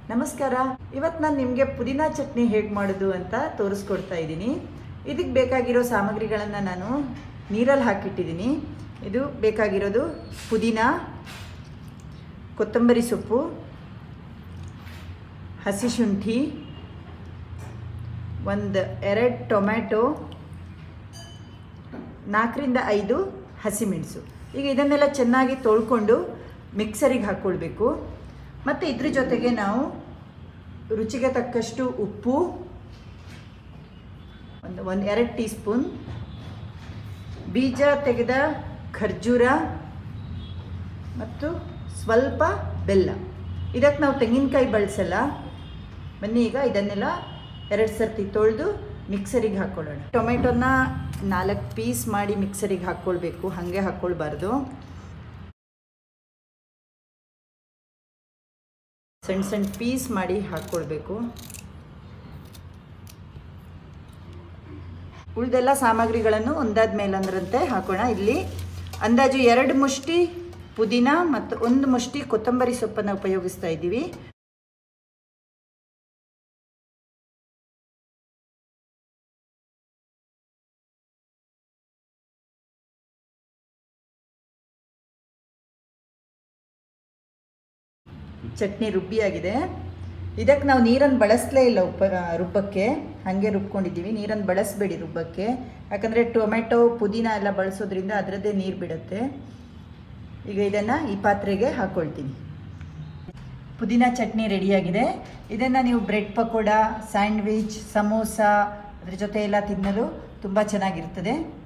ನಮಸ್ಕಾರ ಇವತ್ತು ನಾನು ನಿಮಗೆ ಪುದೀನ ಚಟ್ನಿ ಹೇಗೆ ಮಾಡೋದು ಅಂತ ತೋರಿಸ್ಕೊಡ್ತಾ ಇದ್ದೀನಿ ಇದಕ್ಕೆ ಬೇಕಾಗಿರೋ ಸಾಮಗ್ರಿಗಳನ್ನು ನಾನು ನೀರಲ್ಲಿ ಹಾಕಿಟ್ಟಿದ್ದೀನಿ ಇದು ಬೇಕಾಗಿರೋದು ಪುದೀನ ಕೊತ್ತಂಬರಿ ಸೊಪ್ಪು ಹಸಿ ಶುಂಠಿ ಒಂದು ಎರಡು ಟೊಮ್ಯಾಟೊ ನಾಲ್ಕರಿಂದ ಐದು ಹಸಿಮೆಣಸು ಈಗ ಇದನ್ನೆಲ್ಲ ಚೆನ್ನಾಗಿ ತೊಳ್ಕೊಂಡು ಮಿಕ್ಸರಿಗೆ ಹಾಕ್ಕೊಳ್ಬೇಕು ಮತ್ತು ಇದ್ರ ಜೊತೆಗೆ ನಾವು ರುಚಿಗೆ ತಕ್ಕಷ್ಟು ಉಪ್ಪು ಒಂದು ಒಂದು ಎರಡು ಟೀ ಸ್ಪೂನ್ ಬೀಜ ತೆಗೆದ ಖರ್ಜೂರ ಮತ್ತು ಸ್ವಲ್ಪ ಬೆಲ್ಲ ಇದಕ್ಕೆ ನಾವು ತೆಂಗಿನಕಾಯಿ ಬಳಸಲ್ಲ ಬನ್ನಿ ಈಗ ಇದನ್ನೆಲ್ಲ ಎರಡು ಸರ್ತಿ ತೊಳೆದು ಮಿಕ್ಸರಿಗೆ ಹಾಕ್ಕೊಳ್ಳೋಣ ಟೊಮೆಟೊನ ನಾಲ್ಕು ಪೀಸ್ ಮಾಡಿ ಮಿಕ್ಸರಿಗೆ ಹಾಕ್ಕೊಳ್ಬೇಕು ಹಾಗೆ ಹಾಕ್ಕೊಳ್ಬಾರ್ದು ಸಣ್ಣ ಸಣ್ಣ ಪೀಸ್ ಮಾಡಿ ಹಾಕ್ಕೊಳ್ಬೇಕು ಉಳಿದೆಲ್ಲ ಸಾಮಗ್ರಿಗಳನ್ನು ಒಂದಾದ ಮೇಲಂದ್ರಂತೆ ಹಾಕೋಣ ಇಲ್ಲಿ ಅಂದಾಜು ಎರಡು ಮುಷ್ಟಿ ಪುದೀನ ಮತ್ತು ಒಂದು ಮುಷ್ಟಿ ಕೊತ್ತಂಬರಿ ಸೊಪ್ಪನ್ನು ಉಪಯೋಗಿಸ್ತಾ ಇದ್ದೀವಿ ಚಟ್ನಿ ರುಬ್ಬಿಯಾಗಿದೆ ಇದಕ್ಕೆ ನಾವು ನೀರನ್ನು ಬಳಸಲೇ ಇಲ್ಲ ಉಪ್ಪ ರುಬ್ಬಕ್ಕೆ ಹಾಗೆ ರುಬ್ಕೊಂಡಿದ್ದೀವಿ ನೀರನ್ನು ಬಳಸಬೇಡಿ ರುಬ್ಬಕ್ಕೆ ಯಾಕಂದರೆ ಟೊಮೆಟೊ ಪುದೀನ ಎಲ್ಲ ಬಳಸೋದ್ರಿಂದ ಅದರದ್ದೇ ನೀರು ಬಿಡುತ್ತೆ ಈಗ ಇದನ್ನು ಈ ಪಾತ್ರೆಗೆ ಹಾಕ್ಕೊಳ್ತೀನಿ ಪುದೀನ ಚಟ್ನಿ ರೆಡಿಯಾಗಿದೆ ಇದನ್ನು ನೀವು ಬ್ರೆಡ್ ಪಕೋಡ ಸ್ಯಾಂಡ್ವಿಚ್ ಸಮೋಸ ಅದ್ರ ಜೊತೆ ಎಲ್ಲ ತಿನ್ನಲು ತುಂಬ ಚೆನ್ನಾಗಿರ್ತದೆ